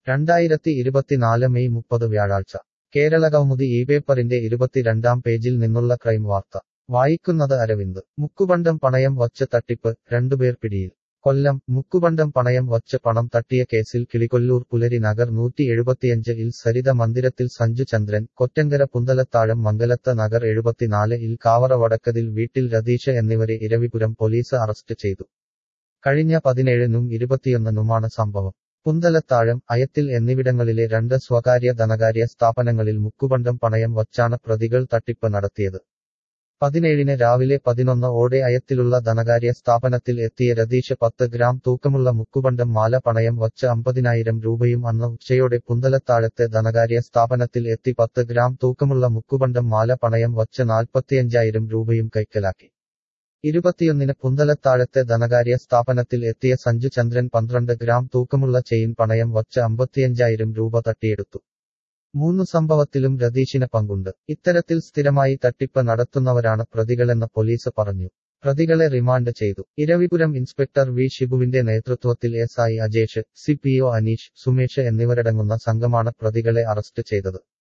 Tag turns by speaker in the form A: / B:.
A: രണ്ടായിരത്തി ഇരുപത്തിനാല് മെയ് മുപ്പത് വ്യാഴാഴ്ച കേരളകൗമുദി ഈ പേപ്പറിന്റെ ഇരുപത്തിരണ്ടാം പേജിൽ നിന്നുള്ള ക്രൈം വാർത്ത വായിക്കുന്നത് അരവിന്ദ് മുക്കുബണ്ടം പണയം വച്ച് തട്ടിപ്പ് രണ്ടുപേർ പിടിയിൽ കൊല്ലം മുക്കുബണ്ടം പണയം വച്ച് പണം തട്ടിയ കേസിൽ കിളികൊല്ലൂർ പുലരി നഗർ നൂറ്റി എഴുപത്തിയഞ്ച് ഇൽ സരിത മന്ദിരത്തിൽ സഞ്ജു ചന്ദ്രൻ കൊറ്റങ്കര പുന്തലത്താഴം മംഗലത്ത് നഗർ എഴുപത്തിനാല് ഇൽ കാവറ വടക്കതിൽ വീട്ടിൽ രതീഷ് എന്നിവരെ ഇരവിപുരം പോലീസ് അറസ്റ്റ് ചെയ്തു കഴിഞ്ഞ പതിനേഴിനും ഇരുപത്തിയൊന്നിനുമാണ് സംഭവം പുന്തലത്താഴം അയത്തിൽ എന്നിവിടങ്ങളിലെ രണ്ട് സ്വകാര്യ ധനകാര്യ സ്ഥാപനങ്ങളിൽ മുക്കുബണ്ടം പണയം വച്ചാണ് പ്രതികൾ തട്ടിപ്പ് നടത്തിയത് പതിനേഴിന് രാവിലെ പതിനൊന്ന് ഓടെ അയത്തിലുള്ള ധനകാര്യ സ്ഥാപനത്തിൽ എത്തിയ രതീഷ് പത്ത് ഗ്രാം തൂക്കമുള്ള മുക്കുബണ്ടം മാല പണയം വച്ച് അമ്പതിനായിരം രൂപയും അന്ന് ഉച്ചയോടെ പുന്തലത്താഴത്തെ ധനകാര്യ സ്ഥാപനത്തിൽ എത്തി പത്ത് ഗ്രാം തൂക്കമുള്ള മുക്കുബണ്ടം മാല പണയം വച്ച് നാൽപ്പത്തിയഞ്ചായിരം രൂപയും കൈക്കലാക്കി ഇരുപത്തിയൊന്നിന് പുന്തലത്താഴത്തെ ധനകാര്യ സ്ഥാപനത്തിൽ എത്തിയ സഞ്ജു ചന്ദ്രൻ പന്ത്രണ്ട് ഗ്രാം തൂക്കമുള്ള ചെയിൻ പണയം വച്ച് അമ്പത്തിയഞ്ചായിരം രൂപ തട്ടിയെടുത്തു മൂന്നു സംഭവത്തിലും രതീഷിന് പങ്കുണ്ട് ഇത്തരത്തിൽ സ്ഥിരമായി തട്ടിപ്പ് നടത്തുന്നവരാണ് പ്രതികളെന്ന് പോലീസ് പറഞ്ഞു പ്രതികളെ റിമാൻഡ് ചെയ്തു ഇരവിപുരം ഇൻസ്പെക്ടർ വി ഷിബുവിന്റെ നേതൃത്വത്തിൽ S I Ajesh C P O Aneesh Sumesh എന്നിവരടങ്ങുന്ന സംഘമാണ് പ്രതികളെ അറസ്റ്റ് ചെയ്തത്